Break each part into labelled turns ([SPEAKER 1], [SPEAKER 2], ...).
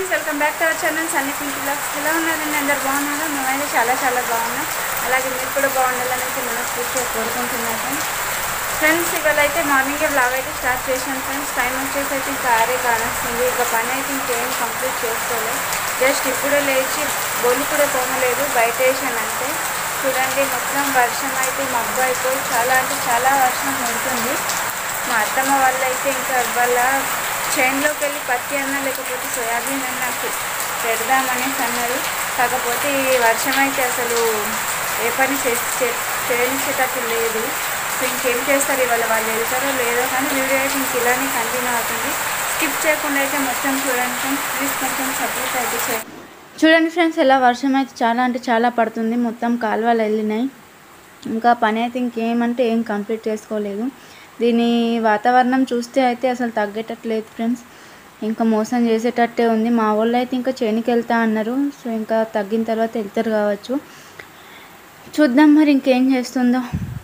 [SPEAKER 1] Friends welcome back to our channel Sunny pink blogs ఎలా ఉన్నారండి అందరు బాగున్నారా మేమైతే చాలా చాలా బాగున్నాం అలాగే మీరు కూడా బాగుండాలని అయితే మనస్ఫూర్తిగా కోరుకుంటున్నాను ఫ్రెండ్స్ ఫ్రెండ్స్ ఇవాళ అయితే మార్నింగే బ్లాగ్ అయితే స్టార్ట్ చేశాను ఫ్రెండ్స్ టైం వచ్చేసి అయితే ఇంకా ఆరే కానొస్తుంది ఇక పని అయితే ఇంకేం కంప్లీట్ చేసుకోలేదు జస్ట్ ఇప్పుడే లేచి బొల్లు కూడా తోమలేదు బయట వేసాను అంతే చూడండి మొత్తం వర్షం అయితే మబ్బు అయిపోయి చాలా అంటే చాలా వర్షం ఉంటుంది మా అత్తమ్మ వాళ్ళు అయితే ఇంకా వాళ్ళ చేనులోకి వెళ్ళి పత్తి అన్న లేకపోతే సోయాబీన్ అన్న పె- పెడదామనేసి అన్నారు కాకపోతే ఈ వర్షం అయితే అసలు ఏ పని చేసి చే- చేయనిచ్చేటట్టు లేదు సో ఇంకేం చేస్తారు ఇవాళ వాళ్ళు వెళ్తారో లేదో కానీ వీడియో అయితే ఇంక ఇలానే కంటిన్యూ అవుతుంది స్కిప్ చేయకుండా అయితే మొత్తం చూడండి ఫ్రెండ్స్ ప్లీజ్ కొంచెం సపోర్ట్ అయితే చేయండి చూడండి ఫ్రెండ్స్ ఎలా వర్షం అయితే చాలా అంటే చాలా పడుతుంది మొత్తం కాలువలు వెళ్ళినాయి ఇంకా పని అయితే ఇంకేమంటే ఏం కంప్లీట్ చేసుకోలేదు దీని వాతావరణం చూస్తే అయితే అసలు తగ్గేటట్లేదు ఫ్రెండ్స్ ఇంకా మోసం చేసేటట్టే ఉంది మా వాళ్ళు అయితే ఇంకా చేనికి వెళ్తా అన్నారు సో ఇంకా తగ్గిన తర్వాత వెళ్తారు కావచ్చు చూద్దాం మరి ఇంకేం చేస్తుందో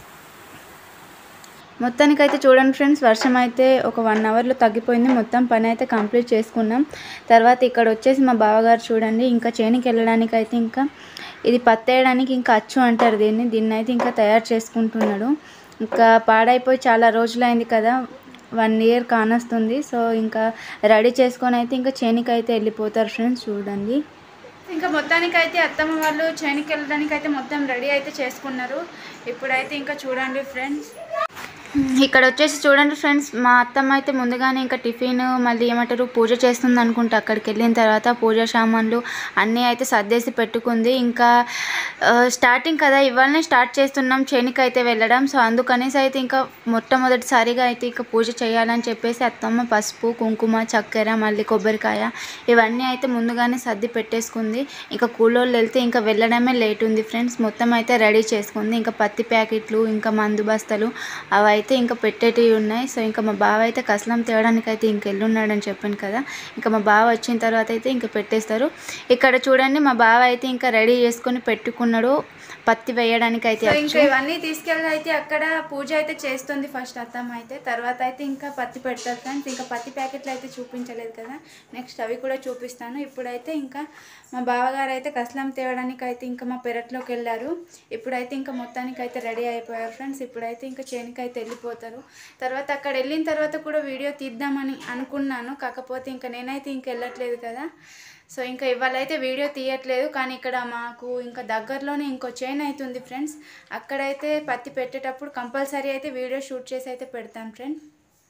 [SPEAKER 1] మొత్తానికి అయితే చూడండి ఫ్రెండ్స్ వర్షం అయితే ఒక వన్ అవర్లో తగ్గిపోయింది మొత్తం పని అయితే కంప్లీట్ చేసుకున్నాం తర్వాత ఇక్కడ వచ్చేసి మా బావగారు చూడండి ఇంకా చేనికి వెళ్ళడానికి అయితే ఇంకా ఇది పత్తేయడానికి ఇంకా అచ్చు అంటారు దీన్ని దీన్ని అయితే ఇంకా తయారు చేసుకుంటున్నాడు ఇంకా పాడైపోయి చాలా రోజులైంది కదా వన్ ఇయర్ కానొస్తుంది సో ఇంకా రెడీ చేసుకొని అయితే ఇంకా చేనికి అయితే వెళ్ళిపోతారు ఫ్రెండ్స్ చూడండి ఇంకా మొత్తానికి అయితే అత్తమ్మ వాళ్ళు చేనికి వెళ్ళడానికి అయితే మొత్తం రెడీ అయితే చేసుకున్నారు ఇప్పుడైతే ఇంకా చూడండి ఫ్రెండ్స్ ఇక్కడ వచ్చేసి చూడండి ఫ్రెండ్స్ మా అత్తమ్మ అయితే ముందుగానే ఇంకా టిఫిన్ మళ్ళీ ఏమంటారు పూజ చేస్తుంది అనుకుంటా అక్కడికి వెళ్ళిన తర్వాత పూజ సామాన్లు అన్నీ అయితే సర్దేసి పెట్టుకుంది ఇంకా ఆ, స్టార్టింగ్ కదా ఇవాళనే స్టార్ట్ చేస్తున్నాం చేనికి అయితే వెళ్ళడం సో అందుకనేసి అయితే ఇంకా మొట్టమొదటిసారిగా అయితే ఇంకా పూజ చేయాలని చెప్పేసి అత్తమ్మ పసుపు కుంకుమ చక్కెర మళ్ళీ కొబ్బరికాయ ఇవన్నీ అయితే ముందుగానే సర్ది పెట్టేసుకుంది ఇంకా కూలోళ్ళు వెళ్తే ఇంకా వెళ్ళడమే లేట్ ఉంది ఫ్రెండ్స్ మొత్తం అయితే రెడీ చేసుకుంది ఇంకా పత్తి ప్యాకెట్లు ఇంకా మందు బస్తలు అవి అయితే ఇంకా పెట్టేటివి ఉన్నాయి సో ఇంకా మా బావ అయితే కసలం తేవడానికి అయితే ఇంక వెళ్ళున్నాడని చెప్పాను కదా ఇంకా మా బావ వచ్చిన తర్వాత అయితే ఇంకా పెట్టేస్తారు ఇక్కడ చూడండి మా బావ అయితే ఇంకా రెడీ చేసుకొని పెట్టుకున్నాడు పత్తి వేయడానికి అయితే ఇంకా ఇవన్నీ తీసుకెళ్ళి అయితే అక్కడ పూజ అయితే చేస్తుంది ఫస్ట్ అత్తమ్మ అయితే తర్వాత అయితే ఇంకా పత్తి పెడతారు ఫ్రెండ్స్ ఇంకా పత్తి ప్యాకెట్లు అయితే చూపించలేదు కదా నెక్స్ట్ అవి కూడా చూపిస్తాను ఇప్పుడైతే ఇంకా మా బావగారు అయితే కసలం తేవడానికి అయితే ఇంకా మా పెరట్లోకి వెళ్ళారు ఇప్పుడైతే ఇంకా మొత్తానికి అయితే రెడీ అయిపోయారు ఫ్రెండ్స్ ఇప్పుడైతే ఇంకా చేనికి అయితే వెళ్ళిపోతారు తర్వాత అక్కడ వెళ్ళిన తర్వాత కూడా వీడియో తీద్దామని అనుకున్నాను కాకపోతే ఇంకా నేనైతే ఇంక వెళ్ళట్లేదు కదా సో ఇంకా ఇవాళ అయితే వీడియో తీయట్లేదు కానీ ఇక్కడ మాకు ఇంకా దగ్గరలోనే ఇంకో చైన్ అవుతుంది ఫ్రెండ్స్ అక్కడైతే పత్తి పెట్టేటప్పుడు కంపల్సరీ అయితే వీడియో షూట్ చేసి అయితే పెడతాను ఫ్రెండ్స్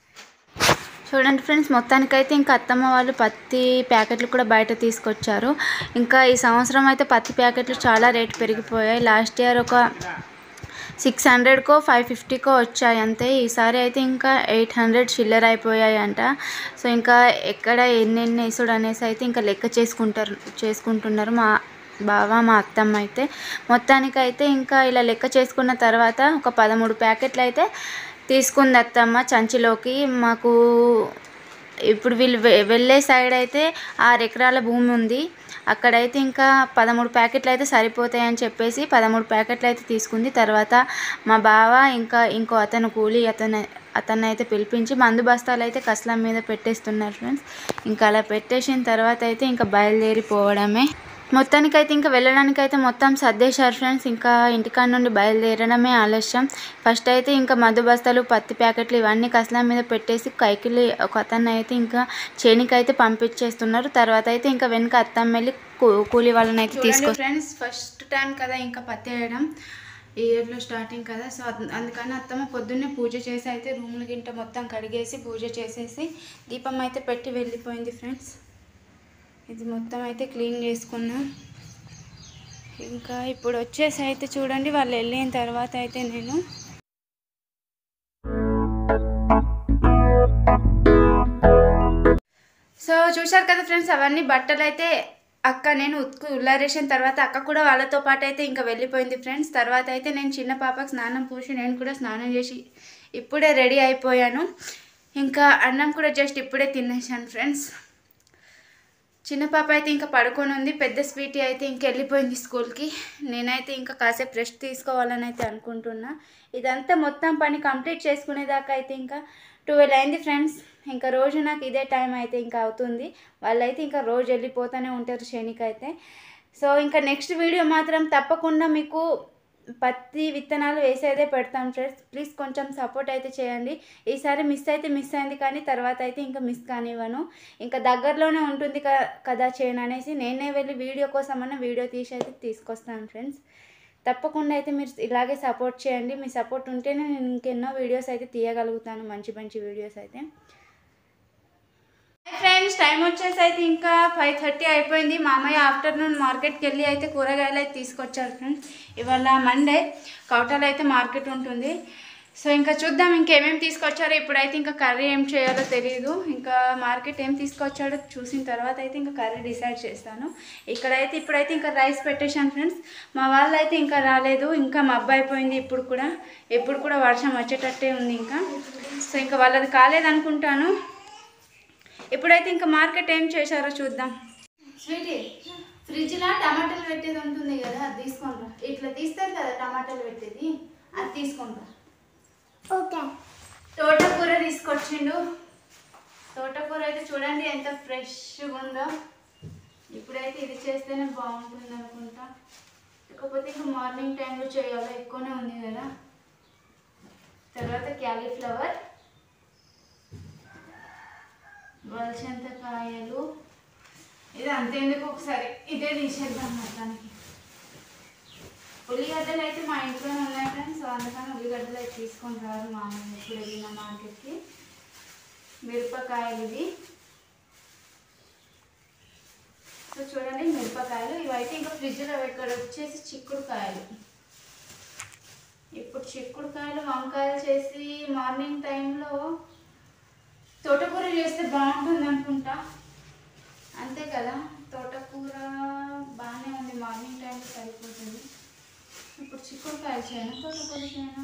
[SPEAKER 1] చూడండి ఫ్రెండ్స్ మొత్తానికైతే ఇంకా అత్తమ్మ వాళ్ళు పత్తి ప్యాకెట్లు కూడా బయట తీసుకొచ్చారు ఇంకా ఈ సంవత్సరం అయితే పత్తి ప్యాకెట్లు చాలా రేట్ పెరిగిపోయాయి లాస్ట్ ఇయర్ ఒక సిక్స్ హండ్రెడ్కో ఫైవ్ ఫిఫ్టీకో వచ్చాయి అంతే ఈసారి అయితే ఇంకా ఎయిట్ హండ్రెడ్ చిల్లర అయిపోయాయి అంట సో ఇంకా ఎక్కడ ఎన్నెన్ని వేసుడు అనేసి అయితే ఇంకా లెక్క చేసుకుంటారు చేసుకుంటున్నారు మా బావ మా అత్తమ్మ అయితే మొత్తానికైతే ఇంకా ఇలా లెక్క చేసుకున్న తర్వాత ఒక పదమూడు ప్యాకెట్లు అయితే తీసుకుంది అత్తమ్మ చంచిలోకి మాకు ఇప్పుడు వీళ్ళు వె- వెళ్ళే సైడ్ అయితే ఆరు ఎకరాల భూమి ఉంది అక్కడైతే ఇంకా పదమూడు ప్యాకెట్లు అయితే సరిపోతాయని చెప్పేసి పదమూడు ప్యాకెట్లు అయితే తీసుకుంది తర్వాత మా బావ ఇంకా ఇంకో అతను కూలి అతను అతన్ని అయితే పిలిపించి మందు బస్తాలు అయితే కసలం మీద పెట్టేస్తున్నారు ఫ్రెండ్స్ ఇంకా అలా పెట్టేసిన తర్వాత అయితే ఇంకా బయలుదేరిపోవడమే మొత్తానికైతే ఇంకా వెళ్ళడానికి అయితే మొత్తం సర్దేశారు ఫ్రెండ్స్ ఇంకా ఇంటికాడ నుండి బయలుదేరడమే ఆలస్యం ఫస్ట్ అయితే ఇంకా మధు బస్తాలు పత్తి ప్యాకెట్లు ఇవన్నీ కసల మీద పెట్టేసి కైకిలి ఒక అతన్ని అయితే ఇంకా చేనికి అయితే పంపించేస్తున్నారు తర్వాత అయితే ఇంకా వెనుక అత్తమ్మ వెళ్ళి కూ- కూలి వాళ్ళని అయితే తీసుకో ఫ్రెండ్స్ ఫస్ట్ టైం కదా ఇంకా పత్తి వేయడం ఈ ఇయర్లో స్టార్టింగ్ కదా సో అద్- అందుకని అత్తమ్మ పొద్దున్నే పూజ చేసి అయితే రూముల గింట మొత్తం కడిగేసి పూజ చేసేసి దీపం అయితే పెట్టి వెళ్ళిపోయింది ఫ్రెండ్స్ ఇది మొత్తం అయితే క్లీన్ చేసుకున్నాం ఇంకా ఇప్పుడు వచ్చేసి అయితే చూడండి వాళ్ళు వెళ్ళిన తర్వాత అయితే నేను సో చూశారు కదా ఫ్రెండ్స్ అవన్నీ బట్టలు అయితే అక్క నేను ఉతుకు ఉల్లారేసిన తర్వాత అక్క కూడా వాళ్ళతో పాటు అయితే ఇంకా వెళ్ళిపోయింది ఫ్రెండ్స్ తర్వాత అయితే నేను చిన్న పాపకు స్నానం పూసి నేను కూడా స్నానం చేసి ఇప్పుడే రెడీ అయిపోయాను ఇంకా అన్నం కూడా జస్ట్ ఇప్పుడే తినేసాను ఫ్రెండ్స్ చిన్న పాప అయితే ఇంకా పడుకొని ఉంది పెద్ద స్వీటీ అయితే ఇంక వెళ్ళిపోయింది స్కూల్కి నేనైతే ఇంకా కాసేపు రెస్ట్ తీసుకోవాలని అయితే అనుకుంటున్నా ఇదంతా మొత్తం పని కంప్లీట్ చేసుకునేదాకా అయితే ఇంకా ట్వెల్వ్ అయింది ఫ్రెండ్స్ ఇంకా రోజు నాకు ఇదే టైం అయితే ఇంకా అవుతుంది వాళ్ళైతే ఇంకా రోజు వెళ్ళిపోతూనే ఉంటారు శనికి అయితే సో ఇంకా నెక్స్ట్ వీడియో మాత్రం తప్పకుండా మీకు పత్తి విత్తనాలు వేసేదే పెడతాం ఫ్రెండ్స్ ప్లీజ్ కొంచెం సపోర్ట్ అయితే చేయండి ఈసారి మిస్ అయితే మిస్ అయింది కానీ తర్వాత అయితే ఇంకా మిస్ కానివ్వను ఇంకా దగ్గరలోనే ఉంటుంది క- కదా చేయను అనేసి నేనే వెళ్ళి వీడియో కోసమన్నా వీడియో తీసి అయితే తీసుకొస్తాను ఫ్రెండ్స్ తప్పకుండా అయితే మీరు ఇలాగే సపోర్ట్ చేయండి మీ సపోర్ట్ ఉంటేనే నేను ఇంకెన్నో వీడియోస్ అయితే తీయగలుగుతాను మంచి మంచి వీడియోస్ అయితే ఫ్రెండ్స్ టైం వచ్చేసి అయితే ఇంకా ఫైవ్ థర్టీ అయిపోయింది మామయ్య ఆఫ్టర్నూన్ మార్కెట్కి వెళ్ళి అయితే కూరగాయలు అయితే తీసుకొచ్చారు ఫ్రెండ్స్ ఇవాళ మండే కౌటాలో అయితే మార్కెట్ ఉంటుంది సో ఇంకా చూద్దాం ఇంకేమేమి తీసుకొచ్చారో ఇప్పుడైతే ఇంకా కర్రీ ఏం చేయాలో తెలియదు ఇంకా మార్కెట్ ఏం తీసుకొచ్చాడో చూసిన తర్వాత అయితే ఇంకా కర్రీ డిసైడ్ చేస్తాను ఇక్కడైతే ఇప్పుడైతే ఇంకా రైస్ పెట్టేశాను ఫ్రెండ్స్ మా వాళ్ళు అయితే ఇంకా రాలేదు ఇంకా మబ్బు అయిపోయింది ఇప్పుడు కూడా ఎప్పుడు కూడా వర్షం వచ్చేటట్టే ఉంది ఇంకా సో ఇంకా వాళ్ళది కాలేదనుకుంటాను ఇప్పుడైతే ఇంకా మార్కెట్ ఏం చేశారో చూద్దాం స్వీటీ ఫ్రిడ్జ్లో టమాటాలు పెట్టేది ఉంటుంది కదా అది తీసుకోండి ఇట్లా తీస్తారు కదా టమాటాలు పెట్టేది అది తీసుకోండి
[SPEAKER 2] ఓకే
[SPEAKER 1] తోటకూర తీసుకొచ్చిండు తోటకూర అయితే చూడండి ఎంత ఫ్రెష్గా ఉందో ఇప్పుడైతే ఇది చేస్తేనే బాగుంటుంది అనుకుంటా లేకపోతే ఇంకా మార్నింగ్ టైంలో చేయాలో ఎక్కువనే ఉంది కదా తర్వాత క్యాలీఫ్లవర్ వలసంత కాయలు ఇది అంతేందుకు ఒకసారి ఇదే తీసేద్దాం మొత్తానికి ఉల్లిగడ్డలు అయితే మా ఇంట్లోనే ఉన్నాయి ఫ్రెండ్స్ సో అందుకని ఉల్లిగడ్డలు అయితే తీసుకొని రారు మా అమ్మ ఎప్పుడు వెళ్ళిన మార్కెట్కి మిరపకాయలు ఇవి సో చూడండి మిరపకాయలు ఇవైతే ఇంకా ఫ్రిడ్జ్లో ఇక్కడ వచ్చేసి చిక్కుడుకాయలు ఇప్పుడు చిక్కుడుకాయలు వంకాయలు చేసి మార్నింగ్ టైంలో తోటకూర చేస్తే బాగుంటుంది అనుకుంటా అంతే కదా తోటకూర బాగానే ఉంది మార్నింగ్ టైంలో సరిపోతుంది ఇప్పుడు చిక్కుడుకాయలు చేయను తోటకూర చేయను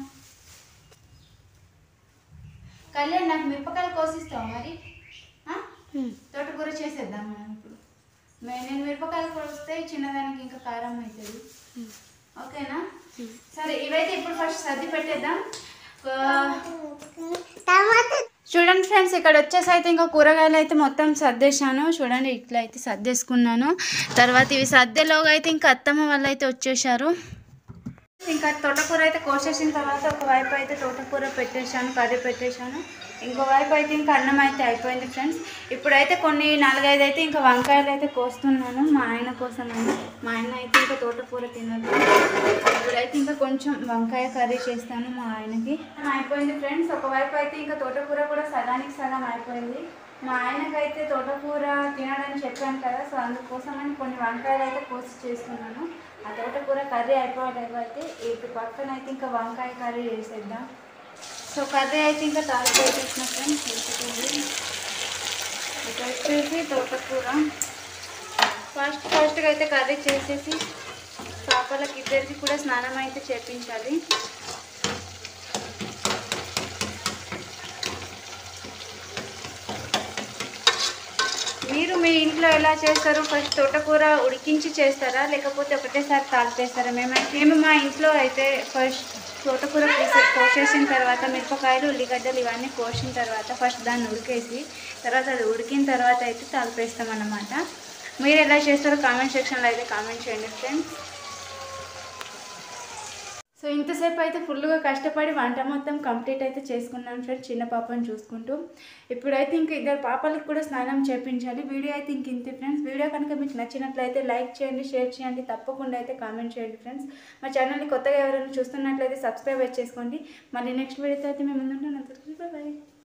[SPEAKER 1] కళ్యాణ్ నాకు మిరపకాయలు కోసిస్తావు మరి ఆ? తోటకూర చేసేద్దాం మనం ఇప్పుడు మే- నేను మిరపకాయలు కోస్తే చిన్నదానికి ఇంకా కారం అవుతుంది ఓకేనా సరే ఇవైతే ఇప్పుడు ఫస్ట్ సర్ది పెట్టేద్దాం ఆ,
[SPEAKER 2] టమాటా
[SPEAKER 1] చూడండి ఫ్రెండ్స్ ఇక్కడ వచ్చేసి అయితే ఇంకా కూరగాయలు అయితే మొత్తం సర్దేశాను చూడండి ఇట్లా అయితే సర్దేసుకున్నాను తర్వాత ఇవి సర్దేలోగా అయితే ఇంకా అత్తమ్మ వాళ్ళు అయితే వచ్చేసారు ఇంకా తోటకూర అయితే కోసేసిన తర్వాత ఒకవైపు అయితే తోటకూర పెట్టేశాను కర్రీ పెట్టేశాను ఇంకోవైపు అయితే ఇంకా అన్నం అయితే అయిపోయింది ఫ్రెండ్స్ ఇప్పుడైతే కొన్ని నాలుగైదు అయితే ఇంకా వంకాయలు అయితే కోస్తున్నాను మా ఆయన కోసం అని మా ఆయన అయితే ఇంకా తోటకూర తినదు ఇప్పుడైతే ఇంకా కొంచెం వంకాయ కర్రీ చేస్తాను మా ఆయనకి అయిపోయింది ఫ్రెండ్స్ ఒకవైపు అయితే ఇంకా తోటకూర కూడా సగానికి సగం అయిపోయింది మా ఆయనకైతే తోటకూర తినడని చెప్పాను కదా సో అందుకోసమని కొన్ని వంకాయలు అయితే కోసి చేస్తున్నాను ఆ తోటకూర కర్రీ అయిపోయేలాగా అయితే ఇటు పక్కన అయితే ఇంకా వంకాయ కర్రీ చేసేద్దాం సో కర్రీ అయితే ఇంకా తాలింపు వేసేసిన ఫ్రెండ్స్ వేసుకుంది ఇటు వచ్చేసి తోటకూర ఫస్ట్ ఫస్ట్గా అయితే కర్రీ చేసేసి పాపలకి ఇద్దరికి కూడా స్నానం అయితే చేపించాలి మీరు మీ ఇంట్లో ఎలా చేస్తారు ఫస్ట్ తోటకూర ఉడికించి చేస్తారా లేకపోతే ఒకటేసారి తాలిపేస్తారా మేమైతే మేము మా ఇంట్లో అయితే ఫస్ట్ తోటకూర కోసే కోసేసిన తర్వాత మిరపకాయలు ఉల్లిగడ్డలు ఇవన్నీ కోసిన తర్వాత ఫస్ట్ దాన్ని ఉడికేసి తర్వాత అది ఉడికిన తర్వాత అయితే తాలిపేస్తాం అన్నమాట మీరు ఎలా చేస్తారో కామెంట్ సెక్షన్లో అయితే కామెంట్ చేయండి ఫ్రెండ్స్ సో ఇంతసేపు అయితే ఫుల్గా కష్టపడి వంట మొత్తం కంప్లీట్ అయితే చేసుకున్నాను ఫ్రెండ్స్ చిన్న పాపని చూసుకుంటూ ఇప్పుడైతే ఇంక ఇద్దరు పాపలకి కూడా స్నానం చేపించాలి వీడియో అయితే ఇంక ఇంతే ఫ్రెండ్స్ వీడియో కనుక మీకు నచ్చినట్లయితే లైక్ చేయండి షేర్ చేయండి తప్పకుండా అయితే కామెంట్ చేయండి ఫ్రెండ్స్ మా ఛానల్ని కొత్తగా ఎవరైనా చూస్తున్నట్లయితే సబ్స్క్రైబ్ చేసుకోండి మళ్ళీ నెక్స్ట్ వీడియోతో అయితే మేము ముందుంటాను బాయ్